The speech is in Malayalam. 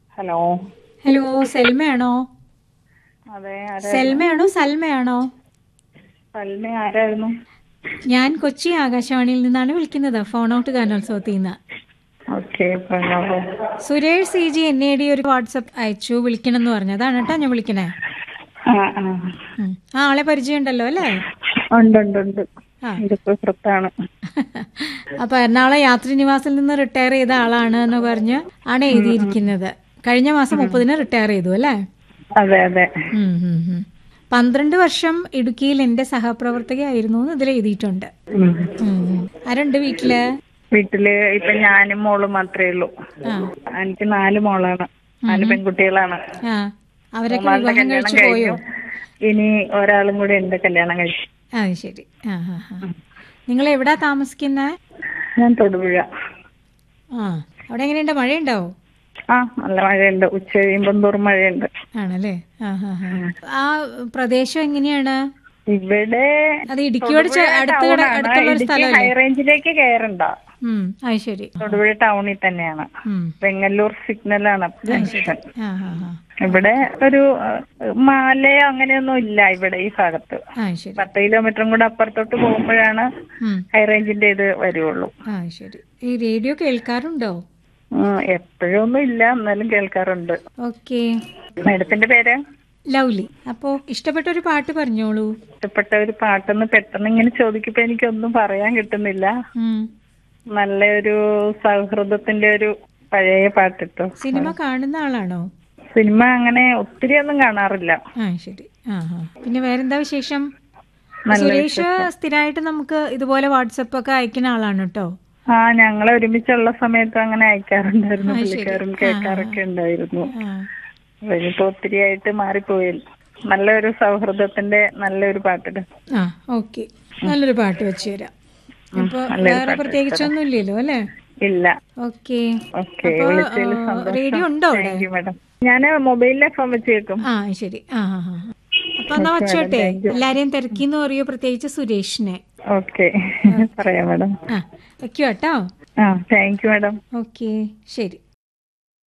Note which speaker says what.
Speaker 1: ഹലോ
Speaker 2: ഹലോ സെൽമയാണോ
Speaker 1: അതെ ആരാ
Speaker 2: സെൽമയാണോ സൽമയാണോ
Speaker 1: സൽമ ആരായിരുന്നു
Speaker 2: ഞാൻ കൊച്ചി ആകാശവാണിയിൽ നിന്നാണ് വിളിക്കുന്നത് ഫോൺ ഔട്ട് ഗാനോത്സവത്തിൽ നിന്ന്
Speaker 1: ഓക്കെ പറഞ്ഞോളൂ
Speaker 2: Suresh C G N A D ഒരു വാട്സപ്പ് അയച്ചു വിളിക്കണം എന്ന് പറഞ്ഞു അതാണ് കേട്ടോ ഞാൻ വിളിക്കണേ
Speaker 1: ആ ആ
Speaker 2: ഉം. ആ ആളെ പരിചയമുണ്ടല്ലോ അല്ലേ
Speaker 1: ഉണ്ട് ഉണ്ട് ഉണ്ട്
Speaker 2: ആ.
Speaker 1: ഇതിപ്പോ പുറത്താണ്
Speaker 2: അപ്പൊ എറണാകുളം യാത്രി നിവാസിൽ നിന്ന് റിട്ടയർ ചെയ്ത ആളാണ് എന്ന് പറഞ്ഞ് ആണ് എഴുതിയിരിക്കുന്നത് കഴിഞ്ഞ മാസം മുപ്പതിന് റിട്ടയർ ചെയ്തു അല്ലേ
Speaker 1: അതെ അതെ
Speaker 2: ഉം, ഉം, ഉം. പന്ത്രണ്ട് വർഷം ഇടുക്കിയിൽ എന്റെ സഹപ്രവർത്തകയായിരുന്നു എന്ന് ഇതിൽ എഴുതിയിട്ടുണ്ട്
Speaker 1: ഉം.
Speaker 2: ഉം, ഉം. ആരുണ്ട് വീട്ടില്
Speaker 1: വീട്ടില് ഇപ്പൊ ഞാനും മോളും മാത്രമേ ഉള്ളൂ
Speaker 2: ആ
Speaker 1: എനിക്ക് നാല് മോളാണ് നാല് പെൺകുട്ടികളാണ്
Speaker 2: ആ അവരൊക്കെ
Speaker 1: മൂന്നാളുടെ
Speaker 2: വിവാഹം
Speaker 1: കല്യാണം
Speaker 2: കഴിച്ചു പോയോ
Speaker 1: കഴിഞ്ഞു ഇനി ഒരാളും കൂടി ഉണ്ട് കല്യാണം കഴിച്ചു
Speaker 2: ആ ശരി ആ ആ ആ നിങ്ങൾ എവിടാ താമസിക്കുന്നത്
Speaker 1: ഞാൻ തൊടുപുഴ
Speaker 2: ആ അവിടെ എങ്ങനെയുണ്ട് മഴയുണ്ടാവോ
Speaker 1: ആ നല്ല മഴയുണ്ട് ഉച്ച കഴിയുമ്പം തോറും മഴയുണ്ട്
Speaker 2: ആണല്ലേ ആ ആ ആ. ആ പ്രദേശം എങ്ങനെയാണ്
Speaker 1: ഇവിടെ
Speaker 2: അത് ഇടുക്കിയോട് ചെ- അടുത്ത് കിട- അടുത്തുള്ള ഒരു
Speaker 1: ഇടുക്കി
Speaker 2: സ്ഥലമല്ലേ
Speaker 1: ഹൈ റേഞ്ചിലേക്ക് കയറണ്ട
Speaker 2: ഉം അത് ശരി
Speaker 1: തൊടുപുഴ ടൗണിൽ തന്നെയാണ്
Speaker 2: ഉം
Speaker 1: വെങ്ങല്ലൂർ സിഗ്നലാണ് ജംഗ്ഷൻ
Speaker 2: ആ ആ ആ
Speaker 1: ഇവിടെ ഒരു ഏഹ്, മാലയോ അങ്ങനെയൊന്നും ഇല്ല ഇവിടെ ഈ ഭാഗത്ത്
Speaker 2: ആ ശരി
Speaker 1: പത്ത് കിലോമീറ്ററും കൂടെ അപ്പുറത്തോട്ട് പോകുമ്പോഴാണ്
Speaker 2: ഉം
Speaker 1: ഹൈ റേഞ്ചിന്റെ ഇത് വരുവുള്ളൂ
Speaker 2: ആ ശരി ഈ റേഡിയോ കേൾക്കാറുണ്ടോ
Speaker 1: ഉം, എപ്പോഴൊന്നും ഇല്ല എന്നാലും കേൾക്കാറുണ്ട്
Speaker 2: ഓക്കെ
Speaker 1: മേഡത്തിന്റെ പേര്
Speaker 2: ലവ്ലി അപ്പോ ഇഷ്ടപ്പെട്ട ഒരു പാട്ട് പറഞ്ഞോളൂ
Speaker 1: ഇഷ്ടപ്പെട്ട ഒരു പാട്ടെന്ന് പെട്ടെന്ന് ഇങ്ങനെ ചോദിക്കുമ്പോ എനിക്കൊന്നും പറയാൻ കിട്ടുന്നില്ല
Speaker 2: ഉം
Speaker 1: നല്ലൊരു സൗഹൃദത്തിന്റെ ഒരു പഴയ പാട്ടിട്ടോ
Speaker 2: സിനിമ കാണുന്ന ആളാണോ
Speaker 1: സിനിമ അങ്ങനെ ഒത്തിരി ഒന്നും കാണാറില്ല
Speaker 2: ആ ശരി ആ ആ പിന്നെ വേറെന്താ വിശേഷം
Speaker 1: നല്ല
Speaker 2: സുരേഷ് സ്ഥിരമായിട്ട് നമുക്ക് ഇതുപോലെ വാട്സപ്പ് ഒക്കെ അയക്കുന്ന ആളാണ് കേട്ടോ
Speaker 1: ആ ഞങ്ങളെ ഒരുമിച്ചുള്ള സമയത്ത് അങ്ങനെ അയക്കാറുണ്ടായിരുന്നു
Speaker 2: ആ, ശരി.
Speaker 1: പുള്ളിക്കാരും കേൾക്കാറൊക്കെ ഉണ്ടായിരുന്നു
Speaker 2: ആ
Speaker 1: അപ്പൊ ഇനിയിപ്പോ ഒത്തിരി ആയിട്ട് മാറിപ്പോയി നല്ലൊരു സൗഹൃദത്തിന്റെ നല്ലൊരു പാട്ടിട്
Speaker 2: ആ ഓക്കെ നല്ലൊരു പാട്ട് വെച്ച് തരാം ഇപ്പൊ
Speaker 1: നല്ലൊരു
Speaker 2: വേറെ
Speaker 1: പാട്ട്
Speaker 2: പ്രത്യേകിച്ചൊന്നും ഇല്ലല്ലോ അല്ലേ
Speaker 1: ഇല്ല
Speaker 2: ഓക്കെ
Speaker 1: ഓക്കെ
Speaker 2: അപ്പൊ,
Speaker 1: വിളിച്ചതിൽ
Speaker 2: ആ,
Speaker 1: സന്തോഷം
Speaker 2: റേഡിയോ ഉണ്ടോ അവിടെ
Speaker 1: താങ്ക് യു മാഡം ഞാൻ മൊബൈലിലെ ഫോൺ വെച്ച് കേൾക്കും
Speaker 2: ആ ശരി ആ ആ ആ അപ്പൊ എന്നാ വച്ചോട്ടെ എല്ലാരെയും തിരക്കിന്ന് പറയൂ പ്രത്യേകിച്ച് സുരേഷിനെ
Speaker 1: ഓക്കെ പറയാം മാഡം
Speaker 2: ആ വെക്കൂ കേട്ടോ
Speaker 1: ആ താങ്ക് യു മാഡം
Speaker 2: ഓക്കെ ശരി